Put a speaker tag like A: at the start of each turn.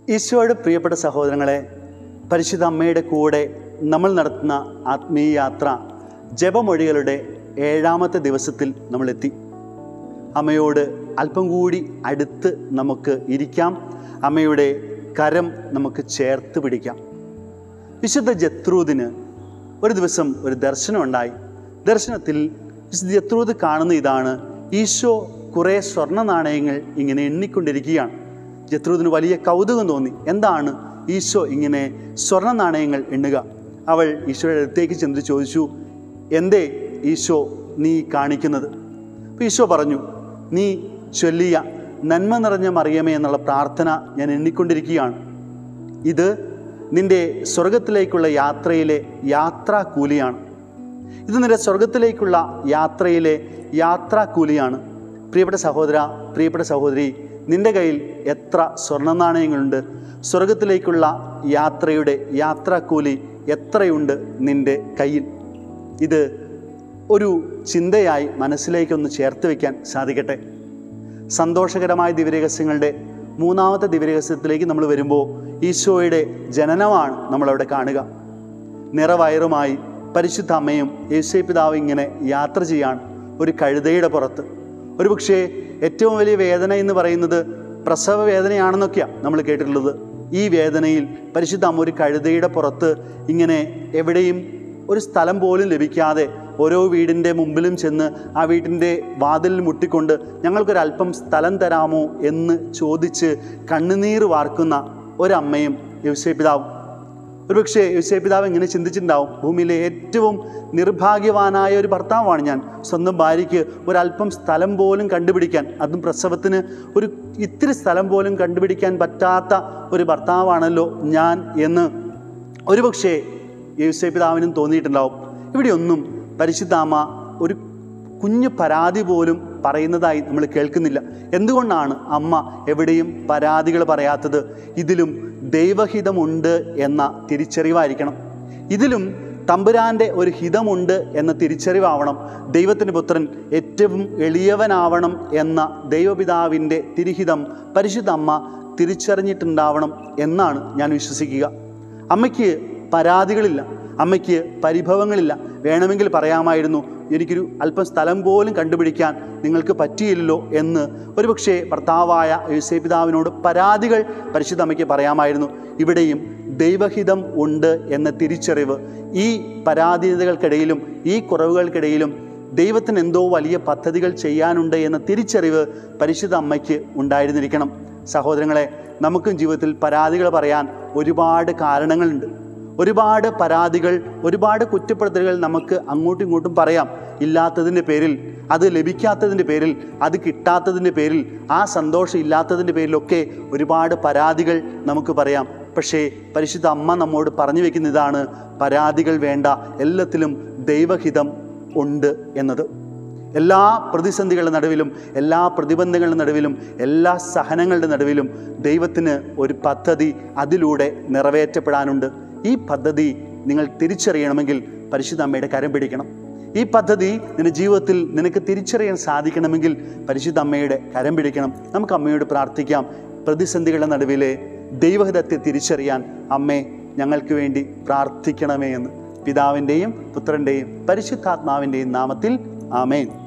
A: ഈശോയുടെ പ്രിയപ്പെട്ട സഹോദരങ്ങളെ പരിശുദ്ധ അമ്മയുടെ കൂടെ നമ്മൾ നടത്തുന്ന ആത്മീയ യാത്ര ജപമൊഴികളുടെ ഏഴാമത്തെ ദിവസത്തിൽ നമ്മളെത്തി അമ്മയോട് അല്പം കൂടി അടുത്ത് നമുക്ക് ഇരിക്കാം അമ്മയുടെ കരം നമുക്ക് ചേർത്ത് പിടിക്കാം വിശുദ്ധ ജത്രൂദിന് ഒരു ദിവസം ഒരു ദർശനം ഉണ്ടായി ദർശനത്തിൽ വിശുദ്ധ ജത്രൂദ് കാണുന്ന ഇതാണ് ഈശോ കുറേ സ്വർണ്ണ നാണയങ്ങൾ ഇങ്ങനെ എണ്ണിക്കൊണ്ടിരിക്കുകയാണ് ജത്രൂദിന് വലിയ കൗതുകം തോന്നി എന്താണ് ഈശോ ഇങ്ങനെ സ്വർണ്ണ നാണയങ്ങൾ എണ്ണുക അവൾ ഈശോയുടെ അടുത്തേക്ക് ചെന്ന് ചോദിച്ചു എന്തേ ഈശോ നീ കാണിക്കുന്നത് അപ്പോൾ ഈശോ പറഞ്ഞു നീ ചൊല്ലിയ നന്മ നിറഞ്ഞ മറിയമേ എന്നുള്ള പ്രാർത്ഥന ഞാൻ എണ്ണിക്കൊണ്ടിരിക്കുകയാണ് ഇത് നിന്റെ സ്വർഗത്തിലേക്കുള്ള യാത്രയിലെ യാത്രാ കൂലിയാണ് ഇത് നിന്റെ സ്വർഗത്തിലേക്കുള്ള യാത്രയിലെ യാത്രാ കൂലിയാണ് പ്രിയപ്പെട്ട സഹോദര പ്രിയപ്പെട്ട സഹോദരി നിന്റെ കയ്യിൽ എത്ര സ്വർണ്ണ നാണയങ്ങളുണ്ട് സ്വർഗത്തിലേക്കുള്ള യാത്രയുടെ യാത്രാക്കൂലി എത്രയുണ്ട് നിന്റെ കയ്യിൽ ഇത് ഒരു ചിന്തയായി മനസ്സിലേക്കൊന്ന് ചേർത്ത് വയ്ക്കാൻ സാധിക്കട്ടെ സന്തോഷകരമായ ദിവ്യരഹസ്യങ്ങളുടെ മൂന്നാമത്തെ ദിവ്യരഹസ്യത്തിലേക്ക് നമ്മൾ വരുമ്പോൾ ഈശോയുടെ ജനനമാണ് നമ്മളവിടെ കാണുക നിറവയറുമായി പരിശുദ്ധ അമ്മയും യേശു പിതാവ് ഇങ്ങനെ യാത്ര ചെയ്യാണ് ഒരു കഴുതയുടെ പുറത്ത് ഒരുപക്ഷേ ഏറ്റവും വലിയ വേദന എന്ന് പറയുന്നത് പ്രസവ വേദനയാണെന്നൊക്കെയാണ് നമ്മൾ കേട്ടിട്ടുള്ളത് ഈ വേദനയിൽ പരിശുദ്ധ അമ്മ ഒരു കഴുതയുടെ പുറത്ത് ഇങ്ങനെ എവിടെയും ഒരു സ്ഥലം പോലും ലഭിക്കാതെ ഓരോ വീടിൻ്റെ മുമ്പിലും ചെന്ന് ആ വീട്ടിൻ്റെ വാതിലിൽ മുട്ടിക്കൊണ്ട് ഞങ്ങൾക്കൊരല്പം സ്ഥലം തരാമോ എന്ന് ചോദിച്ച് കണ്ണുനീർ വാർക്കുന്ന ഒരമ്മയും യൗസേപിതാവും ഒരുപക്ഷെ യൗസേപിതാവ് ഇങ്ങനെ ചിന്തിച്ചിട്ടുണ്ടാവും ഭൂമിയിലെ ഏറ്റവും നിർഭാഗ്യവാനായ ഒരു ഭർത്താവാണ് ഞാൻ സ്വന്തം ഭാര്യയ്ക്ക് ഒരല്പം സ്ഥലം പോലും കണ്ടുപിടിക്കാൻ അതും പ്രസവത്തിന് ഒരു ഇത്തിരി സ്ഥലം പോലും കണ്ടുപിടിക്കാൻ പറ്റാത്ത ഒരു ഭർത്താവാണല്ലോ ഞാൻ എന്ന് ഒരുപക്ഷെ യേശുപിതാവിനും തോന്നിയിട്ടുണ്ടാവും ഇവിടെയൊന്നും പരിശുദ്ധാമ്മ ഒരു കുഞ്ഞു പരാതി പോലും പറയുന്നതായി നമ്മൾ കേൾക്കുന്നില്ല എന്തുകൊണ്ടാണ് അമ്മ എവിടെയും പരാതികൾ പറയാത്തത് ഇതിലും ദൈവഹിതമുണ്ട് എന്ന തിരിച്ചറിവായിരിക്കണം ഇതിലും തമ്പുരാൻ്റെ ഒരു ഹിതമുണ്ട് എന്ന തിരിച്ചറിവാവണം ദൈവത്തിൻ്റെ പുത്രൻ ഏറ്റവും എളിയവനാവണം എന്ന ദൈവപിതാവിൻ്റെ തിരിഹിതം പരിശുദ്ധ അമ്മ തിരിച്ചറിഞ്ഞിട്ടുണ്ടാവണം എന്നാണ് ഞാൻ വിശ്വസിക്കുക അമ്മയ്ക്ക് പരാതികളില്ല അമ്മയ്ക്ക് പരിഭവങ്ങളില്ല വേണമെങ്കിൽ പറയാമായിരുന്നു എനിക്കൊരു അല്പം സ്ഥലം പോലും കണ്ടുപിടിക്കാൻ നിങ്ങൾക്ക് പറ്റിയില്ലല്ലോ എന്ന് ഒരുപക്ഷെ ഭർത്താവായ യേശുപിതാവിനോട് പരാതികൾ പരിശുദ്ധ അമ്മയ്ക്ക് പറയാമായിരുന്നു ഇവിടെയും ദൈവഹിതം ഉണ്ട് എന്ന തിരിച്ചറിവ് ഈ പരാധീനതകൾക്കിടയിലും ഈ കുറവുകൾക്കിടയിലും ദൈവത്തിന് എന്തോ വലിയ പദ്ധതികൾ ചെയ്യാനുണ്ട് എന്ന തിരിച്ചറിവ് പരിശുദ്ധ അമ്മയ്ക്ക് ഉണ്ടായിരുന്നിരിക്കണം സഹോദരങ്ങളെ നമുക്കും ജീവിതത്തിൽ പരാതികൾ പറയാൻ ഒരുപാട് കാരണങ്ങളുണ്ട് ഒരുപാട് പരാതികൾ ഒരുപാട് കുറ്റപ്പെടുത്തലുകൾ നമുക്ക് അങ്ങോട്ടും ഇങ്ങോട്ടും പറയാം ഇല്ലാത്തതിൻ്റെ പേരിൽ അത് ലഭിക്കാത്തതിൻ്റെ പേരിൽ അത് കിട്ടാത്തതിൻ്റെ പേരിൽ ആ സന്തോഷം ഇല്ലാത്തതിൻ്റെ പേരിലൊക്കെ ഒരുപാട് പരാതികൾ നമുക്ക് പറയാം പക്ഷേ പരിശുദ്ധ അമ്മ നമ്മോട് പറഞ്ഞു വെക്കുന്ന ഇതാണ് പരാതികൾ വേണ്ട എല്ലാത്തിലും ദൈവഹിതം ഉണ്ട് എന്നത് എല്ലാ പ്രതിസന്ധികളുടെ നടുവിലും എല്ലാ പ്രതിബന്ധങ്ങളുടെ നടുവിലും എല്ലാ സഹനങ്ങളുടെ നടുവിലും ദൈവത്തിന് ഒരു പദ്ധതി അതിലൂടെ നിറവേറ്റപ്പെടാനുണ്ട് ഈ പദ്ധതി നിങ്ങൾ തിരിച്ചറിയണമെങ്കിൽ പരിശുദ്ധ അമ്മയുടെ കരം പിടിക്കണം ഈ പദ്ധതി നിന്റെ ജീവിതത്തിൽ നിനക്ക് തിരിച്ചറിയാൻ സാധിക്കണമെങ്കിൽ പരിശുദ്ധ അമ്മയുടെ കരം പിടിക്കണം നമുക്ക് അമ്മയോട് പ്രാർത്ഥിക്കാം പ്രതിസന്ധികളുടെ നടുവിലെ ദൈവഹിതത്തെ തിരിച്ചറിയാൻ അമ്മേ ഞങ്ങൾക്ക് വേണ്ടി പ്രാർത്ഥിക്കണമേ എന്ന് പിതാവിൻ്റെയും പുത്രൻ്റെയും പരിശുദ്ധാത്മാവിൻ്റെയും നാമത്തിൽ ആമേൻ